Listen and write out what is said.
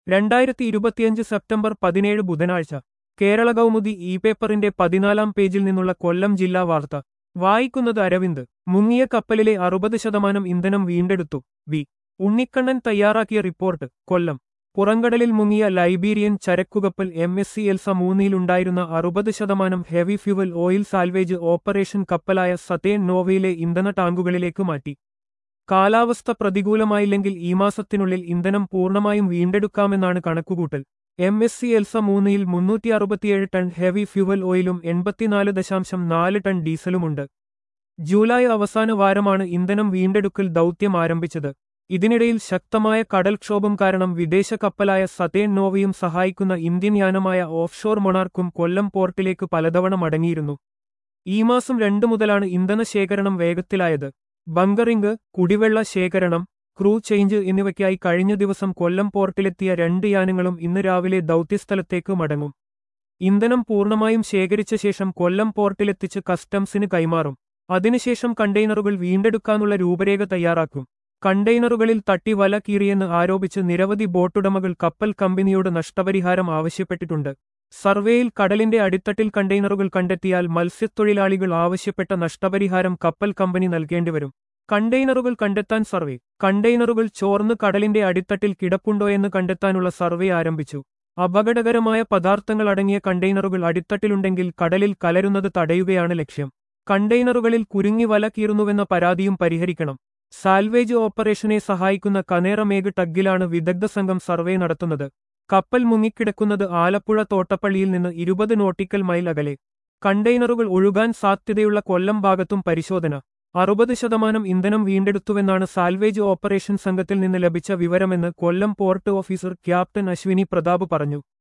രണ്ടായിരത്തി ഇരുപത്തിയഞ്ച് സെപ്റ്റംബർ പതിനേഴ് ബുധനാഴ്ച കേരള കൗമുദി ഇ പേപ്പറിന്റെ പതിനാലാം പേജിൽ നിന്നുള്ള കൊല്ലം ജില്ലാ വാർത്ത വായിക്കുന്നത് അരവിന്ദ് മുങ്ങിയ കപ്പലിലെ അറുപത് ശതമാനം ഇന്ധനം വീണ്ടെടുത്തു വി ഉണ്ണിക്കണ്ണൻ തയ്യാറാക്കിയ റിപ്പോർട്ട് കൊല്ലം പുറംകടലിൽ മുങ്ങിയ ലൈബീരിയൻ ചരക്കുകപ്പൽ എം എസ് സി എൽസ മൂന്നിലുണ്ടായിരുന്ന അറുപത് ശതമാനം heavy fuel oil salvage operation കപ്പലായ സതേൻ നോവയിലെ ഇന്ധന ടാങ്കുകളിലേക്ക് മാറ്റി കാലാവസ്ഥ പ്രതികൂലമായില്ലെങ്കിൽ ഈ മാസത്തിനുള്ളിൽ ഇന്ധനം പൂർണ്ണമായും വീണ്ടെടുക്കാമെന്നാണ് കണക്കുകൂട്ടൽ എം എസ് സി എൽസ മൂന്നിയിൽ മുന്നൂറ്റി അറുപത്തിയേഴ് ടൺ ഹെവി ഫ്യുവൽ ഓയിലും എൺപത്തിനാല് ദശാംശം നാല് ടൺ ഡീസലുമുണ്ട് ജൂലൈ അവസാന വാരമാണ് ഇന്ധനം വീണ്ടെടുക്കൽ ദൗത്യം ആരംഭിച്ചത് ഇതിനിടയിൽ ശക്തമായ കടൽക്ഷോഭം കാരണം വിദേശ കപ്പലായ സതേൺ നോവയും സഹായിക്കുന്ന ഇന്ത്യൻ യാനമായ ഓഫ്ഷോർ മൊണാർക്കും കൊല്ലം പോർട്ടിലേക്ക് പലതവണ മടങ്ങിയിരുന്നു ഈ മാസം രണ്ടു മുതലാണ് ഇന്ധന ശേഖരണം വേഗത്തിലായത് ബങ്കറിംഗ് കുടിവെള്ള ശേഖരണം ക്രൂ ചേഞ്ച് എന്നിവയ്ക്കായി കഴിഞ്ഞ ദിവസം കൊല്ലം പോർട്ടിലെത്തിയ രണ്ട് യാനങ്ങളും ഇന്ന് രാവിലെ ദൗത്യസ്ഥലത്തേക്ക് മടങ്ങും ഇന്ധനം പൂർണ്ണമായും ശേഖരിച്ച ശേഷം കൊല്ലം പോർട്ടിലെത്തിച്ച് കസ്റ്റംസിന് കൈമാറും അതിനുശേഷം കണ്ടെയ്നറുകൾ വീണ്ടെടുക്കാനുള്ള രൂപരേഖ തയ്യാറാക്കും കണ്ടെയ്നറുകളിൽ തട്ടി വല കീറിയെന്ന് ആരോപിച്ച് നിരവധി ബോട്ടുടമകൾ കപ്പൽ കമ്പനിയോട് നഷ്ടപരിഹാരം ആവശ്യപ്പെട്ടിട്ടുണ്ട് സർവേയിൽ കടലിന്റെ അടിത്തട്ടിൽ കണ്ടെയ്നറുകൾ കണ്ടെത്തിയാൽ മത്സ്യത്തൊഴിലാളികൾ ആവശ്യപ്പെട്ട നഷ്ടപരിഹാരം കപ്പൽ കമ്പനി നൽകേണ്ടിവരും കണ്ടെയ്നറുകൾ കണ്ടെത്താൻ സർവേ കണ്ടെയ്നറുകൾ ചോർന്ന് കടലിന്റെ അടിത്തട്ടിൽ കിടപ്പുണ്ടോയെന്ന് കണ്ടെത്താനുള്ള സർവേ ആരംഭിച്ചു അപകടകരമായ പദാർത്ഥങ്ങൾ അടങ്ങിയ കണ്ടെയ്നറുകൾ അടിത്തട്ടിലുണ്ടെങ്കിൽ കടലിൽ കലരുന്നത് തടയുകയാണ് ലക്ഷ്യം കണ്ടെയ്നറുകളിൽ കുരുങ്ങി വല കീറുന്നുവെന്ന പരാതിയും പരിഹരിക്കണം സാൽവേജ് ഓപ്പറേഷനെ സഹായിക്കുന്ന കനേറമേഗ് ടഗ്ഗിലാണ് വിദഗ്ധ സംഘം സർവേ നടത്തുന്നത് കപ്പൽ മുങ്ങിക്കിടക്കുന്നത് ആലപ്പുഴ തോട്ടപ്പള്ളിയിൽ നിന്ന് ഇരുപത് നോട്ടിക്കൽ മൈൽ അകലെ കണ്ടെയ്നറുകൾ ഒഴുകാൻ സാധ്യതയുള്ള കൊല്ലം ഭാഗത്തും പരിശോധന അറുപത് ശതമാനം ഇന്ധനം വീണ്ടെടുത്തുവെന്നാണ് സാൽവേജ് ഓപ്പറേഷൻ സംഘത്തിൽ നിന്ന് ലഭിച്ച വിവരമെന്ന് Kollam port officer captain Ashwini Pratap പറഞ്ഞു